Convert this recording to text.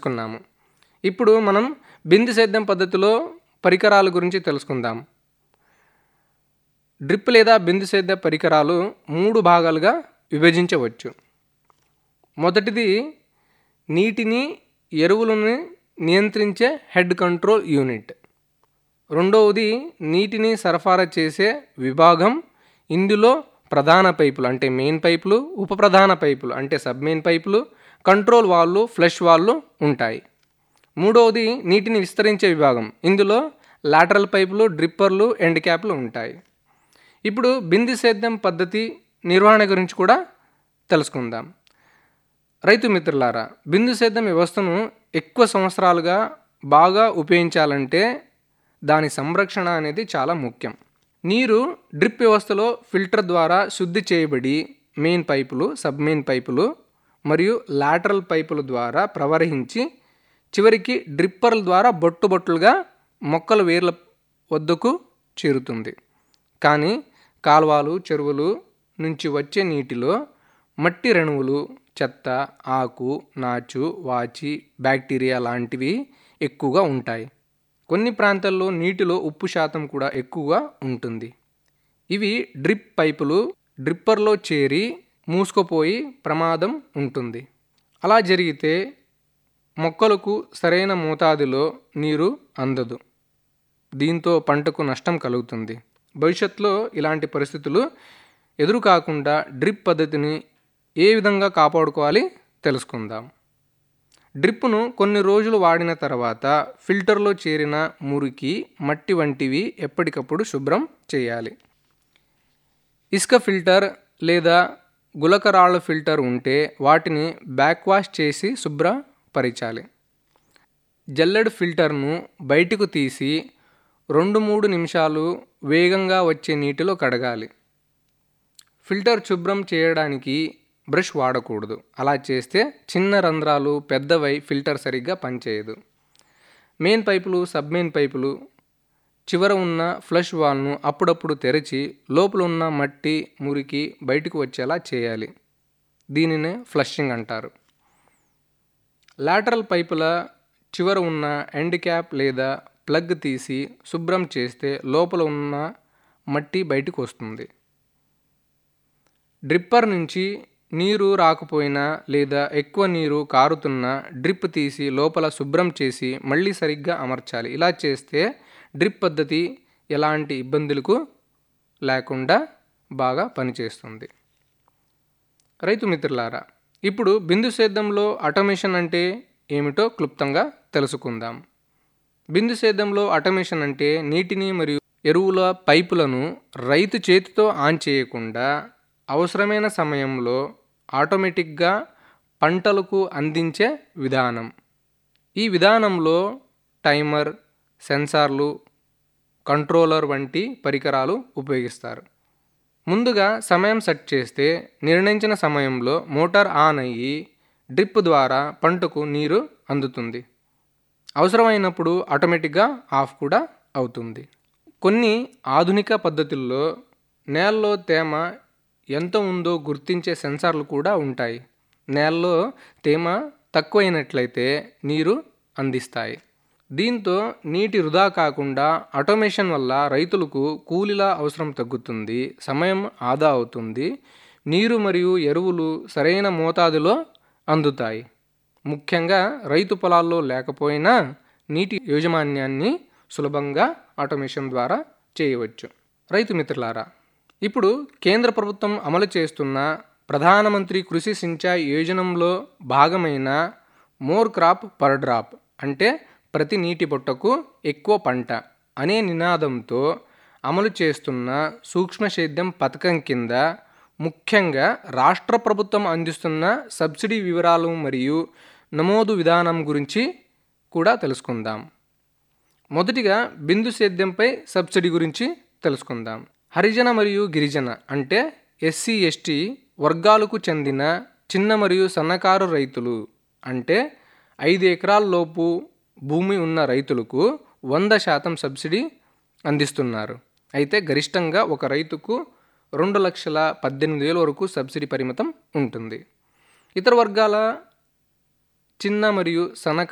తెలుసుకున్నాము ఇప్పుడు మనం బిందు సేద్యం పద్ధతిలో పరికరాల గురించి తెలుసుకుందాం డ్రిప్ లేదా బిందు సేద్య పరికరాలు మూడు భాగాలుగా విభజించవచ్చు మొదటిది నీటిని ఎరువులను నియంత్రించే హెడ్ కంట్రోల్ యూనిట్ రెండవది నీటిని సరఫరా చేసే విభాగం ఇందులో ప్రధాన పైపులు అంటే మెయిన్ పైపులు ఉప ప్రధాన పైపులు అంటే సబ్ మెయిన్ పైపులు కంట్రోల్ వాల్లు ఫ్లష్ వాల్లు ఉంటాయి మూడవది నీటిని విస్తరించే విభాగం ఇందులో లాటరల్ పైపులు డ్రిప్పర్లు ఎండ్ క్యాప్లు ఉంటాయి ఇప్పుడు బిందు సేద్యం పద్ధతి నిర్వహణ గురించి కూడా తెలుసుకుందాం రైతు మిత్రులారా బిందు సేద్యం వ్యవస్థను ఎక్కువ సంవత్సరాలుగా బాగా ఉపయోగించాలంటే దాని సంరక్షణ అనేది చాలా ముఖ్యం నీరు డ్రిప్ వ్యవస్థలో ఫిల్టర్ ద్వారా శుద్ధి చేయబడి మెయిన్ పైపులు సబ్ మెయిన్ పైపులు మరియు లాటరల్ పైపుల ద్వారా ప్రవహించి చివరికి డ్రిప్పర్ల ద్వారా బొట్టు బొట్టులుగా మొక్కల వేర్ల వద్దకు చేరుతుంది కానీ కాలువలు చెరువులు నుంచి వచ్చే నీటిలో మట్టి రేణువులు చెత్త ఆకు నాచు వాచి బ్యాక్టీరియా లాంటివి ఎక్కువగా ఉంటాయి కొన్ని ప్రాంతాల్లో నీటిలో ఉప్పు శాతం కూడా ఎక్కువగా ఉంటుంది ఇవి డ్రిప్ పైపులు డ్రిప్పర్లో చేరి మూసుకుపోయి ప్రమాదం ఉంటుంది అలా జరిగితే మొక్కలకు సరైన మోతాదులో నీరు అందదు దీంతో పంటకు నష్టం కలుగుతుంది భవిష్యత్తులో ఇలాంటి పరిస్థితులు ఎదురు కాకుండా డ్రిప్ పద్ధతిని ఏ విధంగా కాపాడుకోవాలి తెలుసుకుందాం డ్రిప్ను కొన్ని రోజులు వాడిన తర్వాత ఫిల్టర్లో చేరిన మురికి మట్టి వంటివి ఎప్పటికప్పుడు శుభ్రం చేయాలి ఇసుక ఫిల్టర్ లేదా గులకరాళ్ళ ఫిల్టర్ ఉంటే వాటిని బ్యాక్ వాష్ చేసి శుభ్రపరచాలి జల్లెడ్ ఫిల్టర్ను బయటకు తీసి రెండు మూడు నిమిషాలు వేగంగా వచ్చే నీటిలో కడగాలి ఫిల్టర్ శుభ్రం చేయడానికి బ్రష్ వాడకూడదు అలా చేస్తే చిన్న రంధ్రాలు పెద్దవై ఫిల్టర్ సరిగ్గా పనిచేయదు మెయిన్ పైపులు సబ్ మెయిన్ పైపులు చివర ఉన్న ఫ్లష్ వాల్ను అప్పుడప్పుడు తెరిచి లోపల ఉన్న మట్టి మురికి బయటకు వచ్చేలా చేయాలి దీనినే ఫ్లషింగ్ అంటారు లాటరల్ పైపుల చివర ఉన్న ఎండ్ క్యాప్ లేదా ప్లగ్ తీసి శుభ్రం చేస్తే లోపల ఉన్న మట్టి బయటకు వస్తుంది డ్రిప్పర్ నుంచి నీరు రాకపోయినా లేదా ఎక్కువ నీరు కారుతున్నా డ్రిప్ తీసి లోపల శుభ్రం చేసి మళ్ళీ సరిగ్గా అమర్చాలి ఇలా చేస్తే డ్రిప్ పద్ధతి ఎలాంటి ఇబ్బందులకు లేకుండా బాగా పనిచేస్తుంది రైతు మిత్రులారా ఇప్పుడు బిందు సేద్యంలో ఆటోమేషన్ అంటే ఏమిటో క్లుప్తంగా తెలుసుకుందాం బిందు సేద్యంలో ఆటోమేషన్ అంటే నీటిని మరియు ఎరువుల పైపులను రైతు చేతితో ఆన్ చేయకుండా అవసరమైన సమయంలో ఆటోమేటిక్గా పంటలకు అందించే విధానం ఈ విధానంలో టైమర్ సెన్సార్లు కంట్రోలర్ వంటి పరికరాలు ఉపయోగిస్తారు ముందుగా సమయం సెట్ చేస్తే నిర్ణయించిన సమయంలో మోటార్ ఆన్ అయ్యి డ్రిప్ ద్వారా పంటకు నీరు అందుతుంది అవసరమైనప్పుడు ఆటోమేటిక్గా ఆఫ్ కూడా అవుతుంది కొన్ని ఆధునిక పద్ధతుల్లో నేలలో తేమ ఎంత ఉందో గుర్తించే సెన్సార్లు కూడా ఉంటాయి నేలలో తేమ తక్కువైనట్లయితే నీరు అందిస్తాయి దీంతో నీటి వృధా కాకుండా ఆటోమేషన్ వల్ల రైతులకు కూలీల అవసరం తగ్గుతుంది సమయం ఆదా అవుతుంది నీరు మరియు ఎరువులు సరైన మోతాదులో అందుతాయి ముఖ్యంగా రైతు పొలాల్లో లేకపోయినా నీటి యాజమాన్యాన్ని సులభంగా ఆటోమేషన్ ద్వారా చేయవచ్చు రైతు మిత్రులారా ఇప్పుడు కేంద్ర ప్రభుత్వం అమలు చేస్తున్న ప్రధానమంత్రి కృషి సించాయ్ యోజనంలో భాగమైన మోర్ క్రాప్ పర్ డ్రాప్ అంటే ప్రతి నీటి బొట్టకు ఎక్కువ పంట అనే నినాదంతో అమలు చేస్తున్న సూక్ష్మ సేద్యం పథకం కింద ముఖ్యంగా రాష్ట్ర ప్రభుత్వం అందిస్తున్న సబ్సిడీ వివరాలు మరియు నమోదు విధానం గురించి కూడా తెలుసుకుందాం మొదటిగా బిందు సేద్యంపై సబ్సిడీ గురించి తెలుసుకుందాం హరిజన మరియు గిరిజన అంటే ఎస్సీ ఎస్టీ వర్గాలకు చెందిన చిన్న మరియు సన్నకారు రైతులు అంటే ఐదు ఎకరాల లోపు భూమి ఉన్న రైతులకు వంద శాతం సబ్సిడీ అందిస్తున్నారు అయితే గరిష్టంగా ఒక రైతుకు రెండు లక్షల పద్దెనిమిది వేల వరకు సబ్సిడీ పరిమితం ఉంటుంది ఇతర వర్గాల చిన్న మరియు సన్నకారు